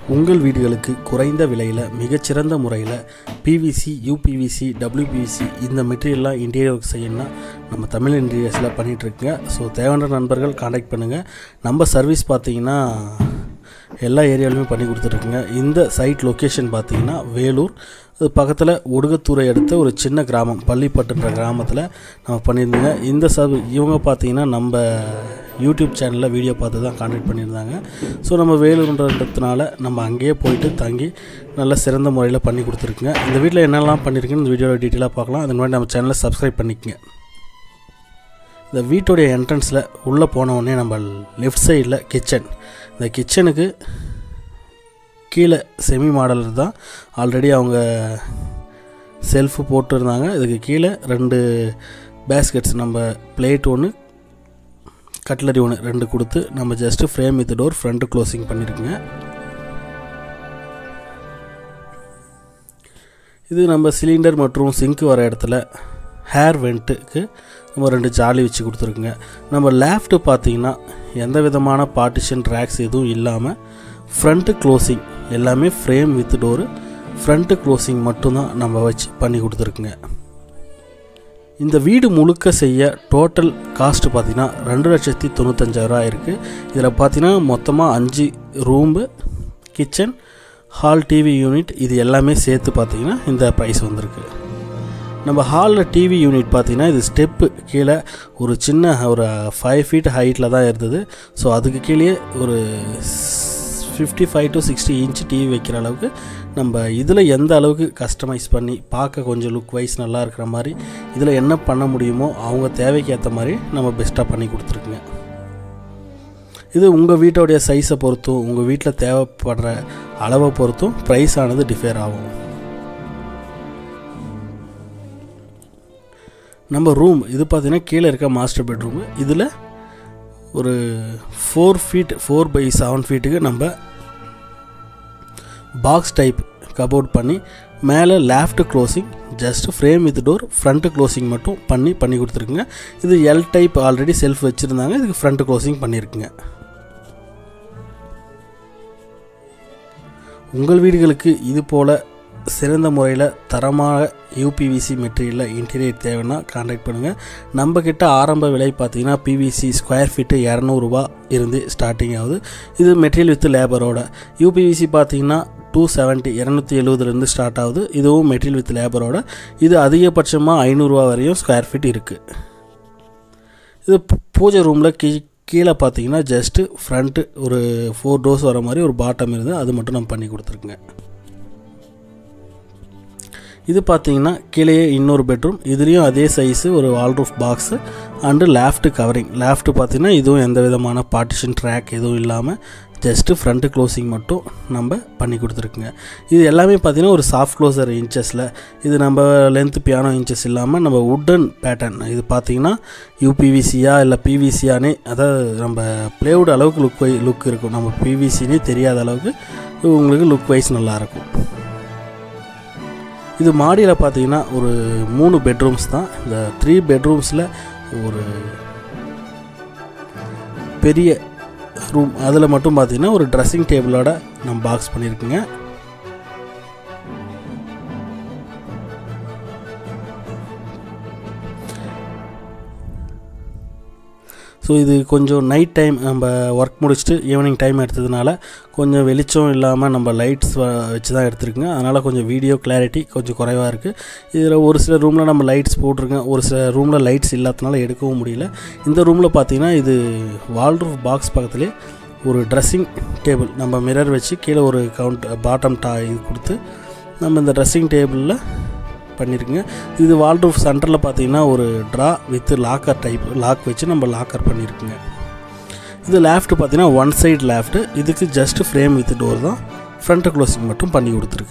உங்கள் வீடுகளுக்கு குறைந்த விலையில் மிகச்சிறந்த முறையில் பிவிசி யூபிவிசி டபிள்யூபிவிசி இந்த மெட்டீரியல்லாம் இன்டீரியர் ஒர்க் செய்யணும்னா நம்ம தமிழ் இன்டீரியர்ஸில் பண்ணிகிட்ருக்குங்க ஸோ தேவையான நண்பர்கள் காண்டாக்ட் பண்ணுங்கள் நம்ம சர்வீஸ் பார்த்தீங்கன்னா எல்லா ஏரியாலையுமே பண்ணி கொடுத்துட்ருக்குங்க இந்த சைட் லொக்கேஷன் பார்த்தீங்கன்னா வேலூர் அது பக்கத்தில் ஒடுகத்தூரை அடுத்த ஒரு சின்ன கிராமம் பள்ளிப்பட்டுன்ற கிராமத்தில் நம்ம பண்ணியிருந்தோங்க இந்த சப் இவங்க பார்த்தீங்கன்னா நம்ம யூடியூப் சேனலில் வீடியோ பார்த்து தான் கான்டாக்ட் பண்ணியிருந்தாங்க ஸோ நம்ம வேலூர்ன்றதுனால நம்ம அங்கேயே போயிட்டு தங்கி நல்ல சிறந்த முறையில் பண்ணி கொடுத்துருக்குங்க இந்த வீட்டில் என்னெல்லாம் பண்ணியிருக்குன்னு இந்த வீடியோவில் டீட்டெயிலாக பார்க்கலாம் அதுக்கு முன்னாடி நம்ம சேனலை சப்ஸ்கிரைப் பண்ணிக்கங்க இந்த வீட்டுடைய என்ட்ரன்ஸில் உள்ளே போன உடனே நம்ம லெஃப்ட் சைடில் கிச்சன் இந்த கிச்சனுக்கு கீழே செமி மாடல் தான் ஆல்ரெடி அவங்க செல்ஃபு போட்டிருந்தாங்க இதுக்கு கீழே ரெண்டு பேஸ்கெட்ஸ் நம்ம பிளேட் ஒன்று கட்லரி ஒன்று ரெண்டு கொடுத்து நம்ம just frame with door front closing பண்ணியிருக்குங்க இது நம்ம சிலிண்டர் மற்றும் சிங்க் வர இடத்துல ஹேர் வெண்ட்டுக்கு நம்ம ரெண்டு ஜாலி வச்சு கொடுத்துருக்குங்க நம்ம லேஃப்ட்டு பார்த்தீங்கன்னா எந்த விதமான பார்ட்டிஷன் ட்ராக்ஸ் எதுவும் இல்லாமல் ஃப்ரண்ட்டு க்ளோசிங் எல்லாமே frame with door front closing மட்டும்தான் நம்ம வச்சு பண்ணி கொடுத்துருக்குங்க இந்த வீடு முழுக்க செய்ய டோட்டல் காஸ்ட்டு பார்த்தீங்கன்னா ரெண்டு லட்சத்தி தொண்ணூத்தஞ்சாயிரரூவா இருக்குது இதில் பார்த்தீங்கன்னா மொத்தமாக அஞ்சு room kitchen hall TV unit இது எல்லாமே சேர்த்து பார்த்தீங்கன்னா இந்த ப்ரைஸ் வந்திருக்கு நம்ம ஹாலில் டிவி யூனிட் பார்த்தீங்கன்னா இது ஸ்டெப்பு கீழே ஒரு சின்ன ஒரு ஃபைவ் ஃபீட் ஹைட்டில் தான் இருந்தது ஸோ அதுக்கு கீழே ஒரு fifty five to sixty inch TV வைக்கிற அளவுக்கு நம்ம இதில் எந்த அளவுக்கு கஸ்டமைஸ் பண்ணி பார்க்க கொஞ்சம் லுக் வைஸ் நல்லா இருக்கிற மாதிரி இதில் என்ன பண்ண முடியுமோ அவங்க தேவைக்கு ஏற்ற மாதிரி நம்ம பெஸ்ட்டாக பண்ணி கொடுத்துருக்குங்க இது உங்கள் வீட்டோடைய சைஸை பொறுத்தும் உங்கள் வீட்டில் தேவைப்படுற அளவை பொறுத்தும் ப்ரைஸ் ஆனது டிஃபேர் ஆகும் நம்ம ரூம் இது பார்த்திங்கன்னா கீழே இருக்க மாஸ்டர் பெட்ரூமு இதில் ஒரு four feet four by seven ஃபீட்டுக்கு நம்ம பாக்ஸ் டைப் கபோர்ட் பண்ணி மேலே loft closing just frame with door front closing மட்டும் பண்ணி பண்ணி கொடுத்துருக்குங்க இது எல் டைப் ஆல்ரெடி செல்ஃப் வச்சுருந்தாங்க இதுக்கு ஃப்ரண்ட் க்ளோசிங் பண்ணியிருக்குங்க உங்கள் வீடுகளுக்கு இது போல் சிறந்த முறையில் தரமாக யூபிவிசி மெட்டீரியலில் இன்டீரியர் தேவைன்னா கான்டாக்ட் பண்ணுங்கள் நம்மக்கிட்ட ஆரம்ப விலை பார்த்தீங்கன்னா பிவிசி ஸ்கொயர் ஃபீட்டு இரநூறுபா இருந்து ஸ்டார்டிங் ஆகுது இது மெட்டீரியல் வித் லேபரோட யூபிவிசி பார்த்தீங்கன்னா டூ செவன்ட்டி இரநூத்தி எழுபதுலேருந்து ஸ்டார்ட் ஆகுது இதுவும் மெட்டீரியல் வித் லேபரோட இது அதிகபட்சமாக ஐநூறுரூவா வரையும் ஸ்கொயர் ஃபீட் இருக்குது இது பூஜை ரூமில் கீ கீழே பார்த்தீங்கன்னா ஜஸ்ட்டு ஃப்ரண்ட்டு ஒரு ஃபோர் டோர்ஸ் வர மாதிரி ஒரு பாட்டம் இருந்து அது மட்டும் நம்ம பண்ணி கொடுத்துருக்குங்க இது பார்த்தீங்கன்னா கீழேயே இன்னொரு பெட்ரூம் இதுலேயும் அதே சைஸு ஒரு wardrobe box and loft covering loft பார்த்தீங்கன்னா இதுவும் எந்த விதமான பார்ட்டிஷன் ட்ராக் எதுவும் இல்லாமல் ஜஸ்ட்டு ஃப்ரண்ட்டு க்ளோசிங் மட்டும் நம்ம பண்ணி கொடுத்துருக்குங்க இது எல்லாமே பார்த்திங்கன்னா ஒரு சாஃப்ட் க்ளோசர் இன்ச்சஸில் இது நம்ம லென்த் பியானோ இன்ச்சஸ் இல்லாமல் நம்ம உட்டன் பேட்டர்ன் இது பார்த்திங்கன்னா யூபிவிசியா இல்லை பிவிசியானே அதாவது நம்ம ப்ளேவுட் அளவுக்கு லுக் வை லுக் இருக்கும் நம்ம பிவிசினே தெரியாத அளவுக்கு உங்களுக்கு லுக் வைஸ் நல்லாயிருக்கும் இது மாடியில் பார்த்தீங்கன்னா ஒரு மூணு பெட்ரூம்ஸ் தான் இந்த த்ரீ பெட்ரூம்ஸில் ஒரு பெரிய ரூம் அதில் மட்டும் பார்த்தீங்கன்னா ஒரு ட்ரெஸ்ஸிங் டேபிளோட நம்ம பாக்ஸ் பண்ணியிருக்குங்க ஸோ இது கொஞ்சம் நைட் டைம் நம்ம ஒர்க் முடிச்சுட்டு ஈவினிங் டைம் எடுத்ததுனால கொஞ்சம் வெளிச்சம் இல்லாமல் நம்ம லைட்ஸ் வச்சு தான் எடுத்துருக்குங்க அதனால் கொஞ்சம் வீடியோ கிளாரிட்டி கொஞ்சம் குறைவாக இருக்குது இதில் ஒரு சில ரூமில் நம்ம லைட்ஸ் போட்டிருக்கேன் ஒரு சில ரூமில் லைட்ஸ் இல்லாதனால எடுக்கவும் முடியல இந்த ரூமில் பார்த்தீங்கன்னா இது வால்ரூஃப் பாக்ஸ் பக்கத்துலேயே ஒரு ட்ரெஸ்ஸிங் டேபிள் நம்ம மிரர் வச்சு கீழே ஒரு கவுண்ட் பாட்டம் டா இது கொடுத்து நம்ம இந்த ட்ரெஸ்ஸிங் டேபிளில் பண்ணியிருக்குங்க இது வால்ரூஃப் சென்டரில் பார்த்தீங்கன்னா ஒரு drawer with locker type lock வச்சு நம்ம லாக்கர் பண்ணியிருக்குங்க இது லேஃப்ட்டு பார்த்தீங்கன்னா ஒன் சைடு லேஃப்ட்டு இதுக்கு ஜஸ்ட் ஃப்ரேம் வித் டோர் தான் ஃப்ரண்ட் க்ளோசிங் மட்டும் பண்ணி கொடுத்துருக்கு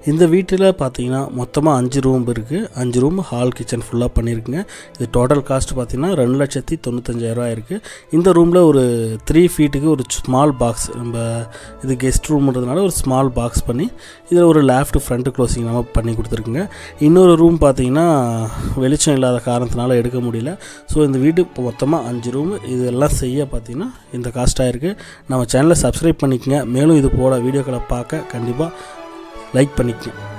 இந்த வீட்டில் பார்த்தீங்கன்னா மொத்தமாக அஞ்சு ரூம் இருக்குது அஞ்சு ரூம் ஹால் கிச்சன் ஃபுல்லாக பண்ணியிருக்குங்க இது டோட்டல் காஸ்ட் பார்த்தீங்கன்னா ரெண்டு லட்சத்தி தொண்ணூத்தஞ்சாயிரரூவா இருக்குது இந்த ரூமில் ஒரு த்ரீ ஃபீட்டுக்கு ஒரு ஸ்மால் பாக்ஸ் நம்ம இது கெஸ்ட் ரூம்ன்றதுனால ஒரு ஸ்மால் பாக்ஸ் பண்ணி இதில் ஒரு லேஃப்ட் ஃப்ரண்ட் க்ளோசிங் நம்ம பண்ணி கொடுத்துருக்குங்க இன்னொரு ரூம் பார்த்தீங்கன்னா வெளிச்சம் இல்லாத காரணத்தினால எடுக்க முடியல ஸோ இந்த வீடு இப்போ மொத்தமாக அஞ்சு ரூம் இதெல்லாம் செய்ய பார்த்தீங்கன்னா இந்த காஸ்ட்டாக இருக்குது நம்ம சேனலை சப்ஸ்கிரைப் பண்ணிக்கங்க மேலும் இது போல வீடியோக்களை பார்க்க கண்டிப்பாக லைக் பண்ணிக்கங்க